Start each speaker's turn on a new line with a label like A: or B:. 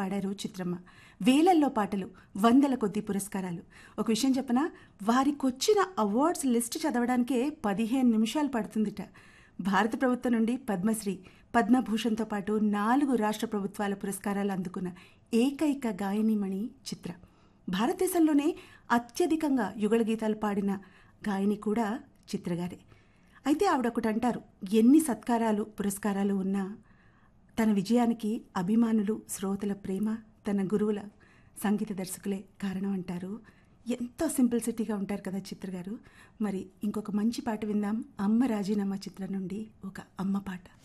A: పాడారు చిత్రమ్మ వేలల్లో పాటలు వందల కొద్ది పురస్కారాలు ఒక విషయం చెప్పనా వారికొచ్చిన అవార్డ్స్ లిస్ట్ చదవడానికే పదిహేను నిమిషాలు పడుతుందిట భారత ప్రభుత్వం నుండి పద్మశ్రీ పద్మభూషణ్తో పాటు నాలుగు రాష్ట్ర ప్రభుత్వాల పురస్కారాలు అందుకున్న ఏకైక గాయనిమణి చిత్ర భారతదేశంలోనే అత్యధికంగా యుగళ గీతాలు పాడిన గాయని కూడా చిత్రగారే అయితే ఆవిడ ఒకటి అంటారు ఎన్ని సత్కారాలు పురస్కారాలు ఉన్నా తన విజయానికి అభిమానులు శ్రోతల ప్రేమ తన గురువుల సంగీత దర్శకులే కారణం అంటారు ఎంతో సింప్లిసిటీగా ఉంటారు కదా చిత్ర గారు మరి ఇంకొక మంచి పాట విందాం అమ్మ రాజీనామా చిత్రం నుండి ఒక అమ్మ పాట